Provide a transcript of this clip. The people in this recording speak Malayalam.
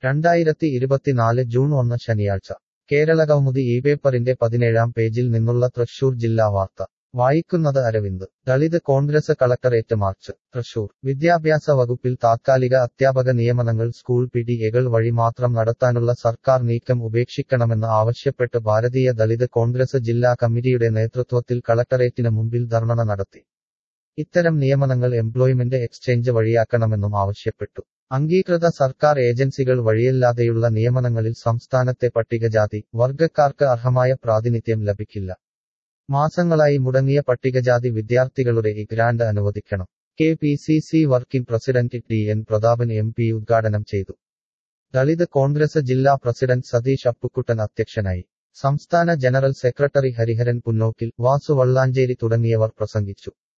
രണ്ടായിരത്തി ഇരുപത്തിനാല് ജൂൺ ഒന്ന് ശനിയാഴ്ച കേരളകൗമുദി ഈ പേപ്പറിന്റെ പതിനേഴാം പേജിൽ നിന്നുള്ള തൃശൂർ ജില്ലാ വാർത്ത വായിക്കുന്നത് അരവിന്ദ് ദളിത് കോൺഗ്രസ് കളക്ടറേറ്റ് മാർച്ച് തൃശൂർ വിദ്യാഭ്യാസ വകുപ്പിൽ താത്കാലിക അധ്യാപക നിയമനങ്ങൾ സ്കൂൾ പിടിഎകൾ വഴി മാത്രം നടത്താനുള്ള സർക്കാർ നീക്കം ഉപേക്ഷിക്കണമെന്ന് ആവശ്യപ്പെട്ട് ഭാരതീയ ദളിത് കോൺഗ്രസ് ജില്ലാ കമ്മിറ്റിയുടെ നേതൃത്വത്തിൽ കളക്ടറേറ്റിന് മുമ്പിൽ ധർണ നടത്തി ഇത്തരം നിയമനങ്ങൾ എംപ്ലോയ്മെന്റ് എക്സ്ചേഞ്ച് വഴിയാക്കണമെന്നും ആവശ്യപ്പെട്ടു അംഗീകൃത സർക്കാർ ഏജൻസികൾ വഴിയല്ലാതെയുള്ള നിയമനങ്ങളിൽ സംസ്ഥാനത്തെ പട്ടികജാതി വർഗക്കാർക്ക് അർഹമായ പ്രാതിനിധ്യം ലഭിക്കില്ല മാസങ്ങളായി മുടങ്ങിയ പട്ടികജാതി വിദ്യാർത്ഥികളുടെ ഈ ഗ്രാന്റ് അനുവദിക്കണം K P C C working president T N Prathapan M P ഉദ്ഘാടനം ചെയ്തു ദളിത് കോൺഗ്രസ് ജില്ലാ പ്രസിഡന്റ് സതീഷ് അപ്പുക്കുട്ടൻ അധ്യക്ഷനായി സംസ്ഥാന ജനറൽ സെക്രട്ടറി ഹരിഹരൻ പുന്നോക്കിൽ വാസു വള്ളാഞ്ചേരി തുടങ്ങിയവർ പ്രസംഗിച്ചു